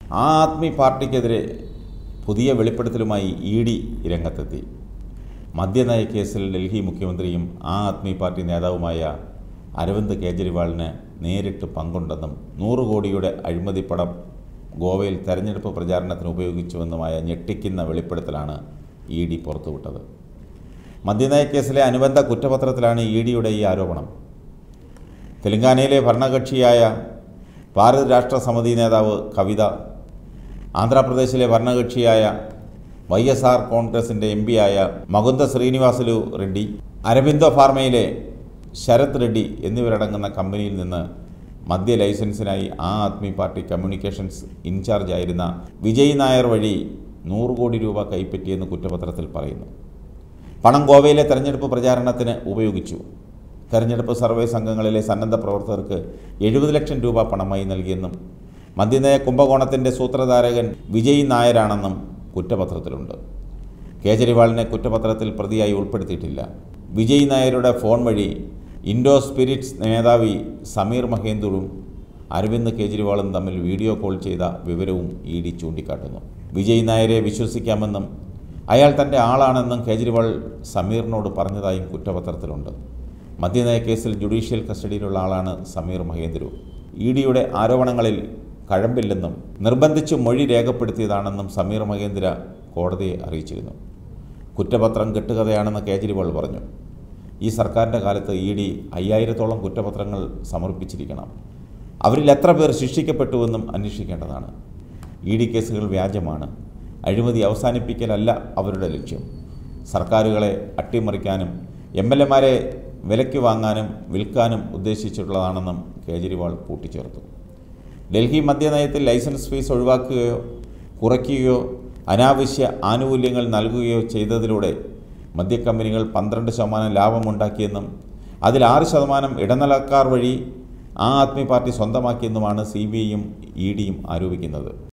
ആ ആദ്മി പാർട്ടിക്കെതിരെ പുതിയ വെളിപ്പെടുത്തലുമായി E D രംഗത്തെത്തി മദ്യനയ കേസിൽ ഡൽഹി മുഖ്യമന്ത്രിയും ആ ആദ്മി പാർട്ടി നേതാവുമായ അരവിന്ദ് കെജ്രിവാളിന് നേരിട്ട് പങ്കുണ്ടെന്നും നൂറ് കോടിയുടെ അഴിമതിപ്പടം ഗോവയിൽ തെരഞ്ഞെടുപ്പ് പ്രചാരണത്തിന് ഉപയോഗിച്ചുവെന്നുമായ ഞെട്ടിക്കുന്ന വെളിപ്പെടുത്തലാണ് ഇ ഡി പുറത്തുവിട്ടത് മദ്യനയ കേസിലെ അനുബന്ധ കുറ്റപത്രത്തിലാണ് ഇ ഡിയുടെ ഈ ആരോപണം തെലങ്കാനയിലെ ഭരണകക്ഷിയായ ഭാരത് രാഷ്ട്ര സമിതി നേതാവ് കവിത ആന്ധ്രാപ്രദേശിലെ ഭരണകക്ഷിയായ വൈ എസ് ആർ കോൺഗ്രസിൻ്റെ എം പിയായ മകുന്ദ ശ്രീനിവാസലു റെഡ്ഡി അരബിന്ദോ ഫാർമയിലെ ശരത് റെഡ്ഡി എന്നിവരടങ്ങുന്ന കമ്പനിയിൽ നിന്ന് മദ്യ ലൈസൻസിനായി ആ ആദ്മി പാർട്ടി കമ്മ്യൂണിക്കേഷൻസ് ഇൻചാർജ് ആയിരുന്ന വിജയ് നായർ വഴി നൂറ് കോടി രൂപ കൈപ്പറ്റിയെന്ന് കുറ്റപത്രത്തിൽ പറയുന്നു പണം ഗോവയിലെ തെരഞ്ഞെടുപ്പ് പ്രചാരണത്തിന് ഉപയോഗിച്ചു തെരഞ്ഞെടുപ്പ് സർവേ സംഘങ്ങളിലെ സന്നദ്ധ പ്രവർത്തകർക്ക് എഴുപത് ലക്ഷം രൂപ പണമായി നൽകിയെന്നും മദ്യനയ കുംഭകോണത്തിൻ്റെ സൂത്രധാരകൻ വിജയ് നായരാണെന്നും കുറ്റപത്രത്തിലുണ്ട് കേജ്രിവാളിനെ കുറ്റപത്രത്തിൽ പ്രതിയായി ഉൾപ്പെടുത്തിയിട്ടില്ല വിജയ് നായരുടെ ഫോൺ വഴി ഇൻഡോ സ്പിരിറ്റ്സ് മേധാവി സമീർ മഹേന്ദറും അരവിന്ദ് കെജ്രിവാളും തമ്മിൽ വീഡിയോ കോൾ ചെയ്ത വിവരവും ഇ ഡി ചൂണ്ടിക്കാട്ടുന്നു വിജയ് നായരെ വിശ്വസിക്കാമെന്നും അയാൾ തൻ്റെ ആളാണെന്നും കേജ്രിവാൾ സമീറിനോട് പറഞ്ഞതായും കുറ്റപത്രത്തിലുണ്ട് മദ്യനയ കേസിൽ ജുഡീഷ്യൽ കസ്റ്റഡിയിലുള്ള ആളാണ് സമീർ മഹേന്ദ്രു ഇ ഡിയുടെ ആരോപണങ്ങളിൽ കഴമ്പില്ലെന്നും നിർബന്ധിച്ച് മൊഴി രേഖപ്പെടുത്തിയതാണെന്നും സമീർ മഹേന്ദ്ര കോടതിയെ അറിയിച്ചിരുന്നു കുറ്റപത്രം കെട്ടുകഥയാണെന്ന് കേജ്രിവാൾ പറഞ്ഞു ഈ സർക്കാരിൻ്റെ കാലത്ത് ഇ ഡി അയ്യായിരത്തോളം കുറ്റപത്രങ്ങൾ സമർപ്പിച്ചിരിക്കണം അവരിൽ എത്ര പേർ ശിക്ഷിക്കപ്പെട്ടുവെന്നും അന്വേഷിക്കേണ്ടതാണ് ഇ ഡി കേസുകൾ വ്യാജമാണ് അഴിമതി അവസാനിപ്പിക്കലല്ല അവരുടെ ലക്ഷ്യം സർക്കാരുകളെ അട്ടിമറിക്കാനും എം എൽ എമാരെ വിലയ്ക്ക് വാങ്ങാനും വിൽക്കാനും ഉദ്ദേശിച്ചിട്ടുള്ളതാണെന്നും കേജ്രിവാൾ കൂട്ടിച്ചേർത്തു ഡൽഹി മദ്യനയത്തിൽ ലൈസൻസ് ഫീസ് ഒഴിവാക്കുകയോ കുറയ്ക്കുകയോ അനാവശ്യ ആനുകൂല്യങ്ങൾ നൽകുകയോ ചെയ്തതിലൂടെ മദ്യക്കമ്പനികൾ പന്ത്രണ്ട് ശതമാനം ലാഭമുണ്ടാക്കിയെന്നും അതിൽ ആറ് ശതമാനം ഇടനിലക്കാർ വഴി ആ ആദ്മി പാർട്ടി സ്വന്തമാക്കിയെന്നുമാണ് സി ബി ഐയും ഇ ഡിയും ആരോപിക്കുന്നത്